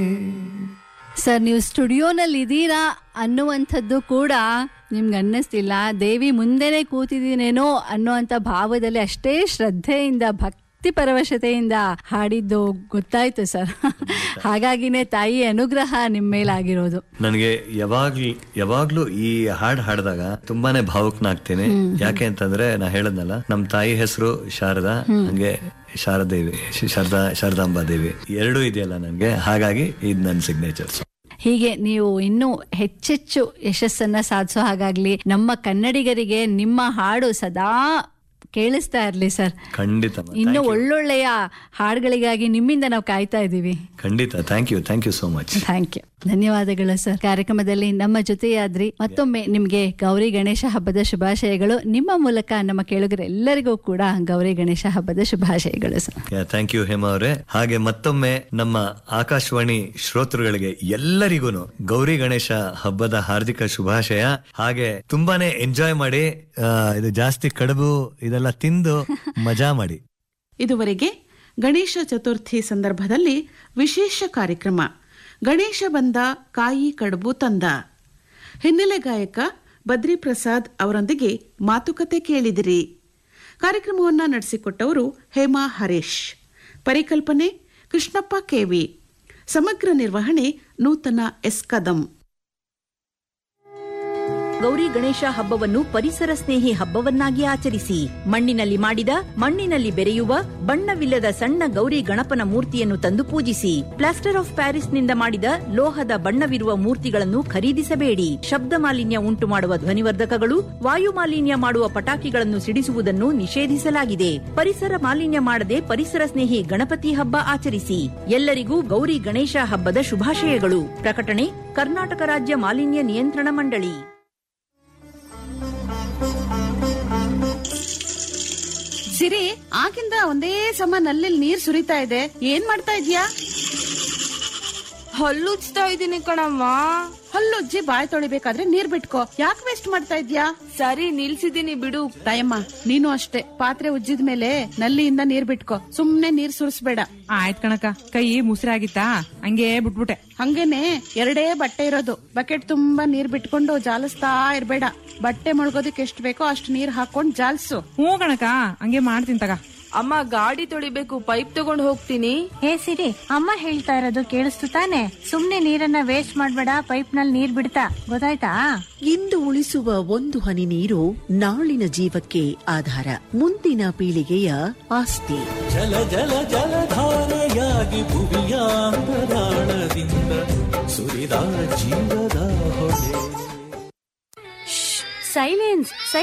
Sir ನೀವು ಸ್ಟುಡಿಯೋನಲ್ಲಿ ಇದ್ದೀರಾ ಅನ್ನುವಂಥದ್ದು ಕೂಡ ನಿಮ್ಗೆ ಅನ್ನಿಸ್ತಿಲ್ಲ ದೇವಿ ಮುಂದೆನೆ ಕೂತಿದ್ದೀನೇನೋ ಅನ್ನುವಂಥ ಭಾವದಲ್ಲಿ ಅಷ್ಟೇ ಶ್ರದ್ಧೆಯಿಂದ ಭಕ್ತಿ ಪರವಶತೆಯಿಂದ ಹಾಡಿದ್ದು ಗೊತ್ತಾಯ್ತು ಸರ್ ಹಾಗಾಗಿನೇ ತಾಯಿ ಅನುಗ್ರಹ ನಿಮ್ಮ ಮೇಲಾಗಿರೋದು ನನಗೆ ಯಾವಾಗ್ಲೂ ಯಾವಾಗ್ಲೂ ಈ ಹಾಡ್ ಹಾಡಿದಾಗ ತುಂಬಾನೇ ಭಾವುಕನಾಗ್ತೀನಿ ಯಾಕೆ ಅಂತಂದ್ರೆ ನಾ ಹೇಳದ್ನಲ್ಲ ನಮ್ ತಾಯಿ ಹೆಸರು ಶಾರದಾ ಹಂಗೆ ಶಾರದೇವಿ ಶಾರದಾ ಶಾರದಾಂಬಾ ದೇವಿ ಎರಡೂ ಇದೆಯಲ್ಲ ನನ್ಗೆ ಹಾಗಾಗಿ ಇದು ನನ್ನ ಸಿಗ್ನೇಚರ್ಸ್ ಹೀಗೆ ನೀವು ಇನ್ನೂ ಹೆಚ್ಚೆಚ್ಚು ಯಶಸ್ಸನ್ನ ಸಾಧಿಸೋ ಹಾಗಾಗ್ಲಿ ನಮ್ಮ ಕನ್ನಡಿಗರಿಗೆ ನಿಮ್ಮ ಹಾಡು ಸದಾ ಕೇಳಿಸ್ತಾ ಇರ್ಲಿ ಸರ್ ಖಂಡಿತ ಮಾ. ಇನ್ನು Thank you. ಒಳ್ಳೊಳ್ಳೆಯ ಹಾಡುಗಳಿಗಾಗಿ ನಿಮ್ಮಿಂದ ನಾವು ಕಾಯ್ತಾ ಇದ್ದೀವಿ ಖಂಡಿತ thank you thank you so much thank you ಧನ್ಯವಾದಗಳು ಸರ್ ಕಾರ್ಯಕ್ರಮದಲ್ಲಿ ನಮ್ಮ ಜೊತೆಯಾದ್ರಿ ಮತ್ತೊಮ್ಮೆ ನಿಮ್ಗೆ ಗೌರಿ ಗಣೇಶ ಹಬ್ಬದ ಶುಭಾಶಯಗಳು ನಿಮ್ಮ ಮೂಲಕ ನಮ್ಮ ಕೇಳುಗರೆಲ್ಲರಿಗೂ ಕೂಡ ಗೌರಿ ಗಣೇಶ ಹಬ್ಬದ ಶುಭಾಶಯಗಳು ಸರ್ ಥ್ಯಾಂಕ್ ಯು ಹೇಮಾ ಅವರೇ ಹಾಗೆ ಮತ್ತೊಮ್ಮೆ ನಮ್ಮ ಆಕಾಶವಾಣಿ ಶ್ರೋತೃಗಳಿಗೆ ಎಲ್ಲರಿಗೂ ಗೌರಿ ಗಣೇಶ ಹಬ್ಬದ ಹಾರ್ದಿಕ ಶುಭಾಶಯ ಹಾಗೆ ತುಂಬಾನೇ ಎಂಜಾಯ್ ಮಾಡಿ ಆ, ಇದು ಜಾಸ್ತಿ ಕಡುಬು ಇದೆಲ್ಲ ತಿಂದು ಮಜಾ ಮಾಡಿ ಇದುವರೆಗೆ ಗಣೇಶ ಚತುರ್ಥಿ ಸಂದರ್ಭದಲ್ಲಿ ವಿಶೇಷ ಕಾರ್ಯಕ್ರಮ ಗಣೇಶ ಬಂದ ಕಾಯಿ ಕಡುಬು ತಂದ ಹಿನ್ನೆಲೆ ಗಾಯಕ ಬದ್ರಿ ಪ್ರಸಾದ್ ಅವರೊಂದಿಗೆ ಮಾತುಕತೆ ಕೇಳಿದಿರಿ ಕಾರ್ಯಕ್ರಮವನ್ನು ನಡೆಸಿಕೊಟ್ಟವರು ಹೇಮಾ ಹರೀಶ್ ಪರಿಕಲ್ಪನೆ ಕೃಷ್ಣಪ್ಪ ಕೆವಿ ಸಮಗ್ರ ನಿರ್ವಹಣೆ ನೂತನ ಎಸ್ ಕದಂ ಗೌರಿ ಗಣೇಶ ಹಬ್ಬವನ್ನು ಪರಿಸರ ಸ್ನೇಹಿ ಹಬ್ಬವನ್ನಾಗಿ ಆಚರಿಸಿ ಮಣ್ಣಿನಲ್ಲಿ ಮಾಡಿದ ಮಣ್ಣಿನಲ್ಲಿ ಬೆರೆಯುವ ಬಣ್ಣವಿಲ್ಲದ ಸಣ್ಣ ಗೌರಿ ಗಣಪನ ಮೂರ್ತಿಯನ್ನು ತಂದು ಪೂಜಿಸಿ ಪ್ಲಾಸ್ಟರ್ ಆಫ್ ಪ್ಯಾರಿಸ್ನಿಂದ ಮಾಡಿದ ಲೋಹದ ಬಣ್ಣವಿರುವ ಮೂರ್ತಿಗಳನ್ನು ಖರೀದಿಸಬೇಡಿ ಶಬ್ದ ಮಾಲಿನ್ಯ ಉಂಟು ಮಾಡುವ ಧ್ವನಿವರ್ಧಕಗಳು ವಾಯು ಮಾಲಿನ್ಯ ಮಾಡುವ ಪಟಾಕಿಗಳನ್ನು ಸಿಡಿಸುವುದನ್ನು ನಿಷೇಧಿಸಲಾಗಿದೆ ಪರಿಸರ ಮಾಲಿನ್ಯ ಮಾಡದೆ ಪರಿಸರ ಸ್ನೇಹಿ ಗಣಪತಿ ಹಬ್ಬ ಆಚರಿಸಿ ಎಲ್ಲರಿಗೂ ಗೌರಿ ಗಣೇಶ ಹಬ್ಬದ ಶುಭಾಶಯಗಳು ಪ್ರಕಟಣೆ ಕರ್ನಾಟಕ ರಾಜ್ಯ ಮಾಲಿನ್ಯ ನಿಯಂತ್ರಣ ಮಂಡಳಿ ಸಿರಿ ಆಗಿಂದ ಒಂದೇ ಸಮ ನಲ್ಲಿ ನೀರ್ ಸುರಿತಾ ಇದೆ ಏನ್ ಮಾಡ್ತಾ ಇದ್ಯಾ ಹಲ್ಲುಜ್ತಾ ಇದೀನಿ ಕಣಮ್ಮ ಹಲ್ಲುಜ್ಜಿ ಬಾಯ್ ತೊಳಿಬೇಕಾದ್ರೆ ನೀರ್ ಬಿಟ್ಕೋ ಯಾಕೆ ವೇಸ್ಟ್ ಮಾಡ್ತಾ ಇದ್ಯಾ ಸರಿ ನಿಲ್ಸಿದೀನಿ ಬಿಡು ತಾಯಮ್ಮ ನೀನು ಅಷ್ಟೇ ಪಾತ್ರೆ ಉಜ್ಜಿದ ಮೇಲೆ ನಲ್ಲಿಯಿಂದ ನೀರ್ ಬಿಟ್ಕೋ ಸುಮ್ನೆ ನೀರ್ ಸುರಿಸ್ಬೇಡ ಆಯ್ತ್ ಕಣಕ ಕೈ ಮುಸ್ರಾಗಿತ್ತಾ ಹಂಗೆ ಬಿಟ್ಬಿಟ್ಟೆ ಹಂಗೇನೆ ಎರಡೇ ಬಟ್ಟೆ ಇರೋದು ಬಕೆಟ್ ತುಂಬಾ ನೀರ್ ಬಿಟ್ಕೊಂಡು ಜಾಲಿಸ್ತಾ ಇರ್ಬೇಡ ಬಟ್ಟೆ ಮುಳುಗೋದಕ್ಕೆ ಎಷ್ಟ್ ಬೇಕೋ ಅಷ್ಟ್ ನೀರ್ ಹಾಕೊಂಡ್ ಜಾಲ್ಸು ಹ್ಞೂ ಕಣಕ ಹಂಗೆ ಮಾಡ್ತೀನಿ ತಗ ಅಮ್ಮ ಗಾಡಿ ತೊಳಿಬೇಕು ಪೈಪ್ ತಗೊಂಡ್ ಹೋಗ್ತೀನಿ ಹೇ ಸಿರಿ ಅಮ್ಮ ಹೇಳ್ತಾ ಇರೋದು ಕೇಳಿಸ್ತು ತಾನೆ ಸುಮ್ನೆ ನೀರನ್ನ ವೇಸ್ಟ್ ಮಾಡ್ಬೇಡ ಪೈಪ್ ನಲ್ಲಿ ನೀರ್ ಬಿಡ್ತಾ ಗೊತ್ತಾಯ್ತಾ ಇಂದು ಉಳಿಸುವ ಒಂದು ಹನಿ ನೀರು ನಾಳಿನ ಜೀವಕ್ಕೆ ಆಧಾರ ಮುಂದಿನ ಪೀಳಿಗೆಯ ಆಸ್ತಿ ಜಲ ಜಲ ಜಲಧಾರೆಯಾಗಿ ಭುವಿಯ ಅಂತರಾಳದಿಂದ ಸುರಿದ ಜೀವದ ಹೊಳೆ ಸೈಲೆನ್ಸ್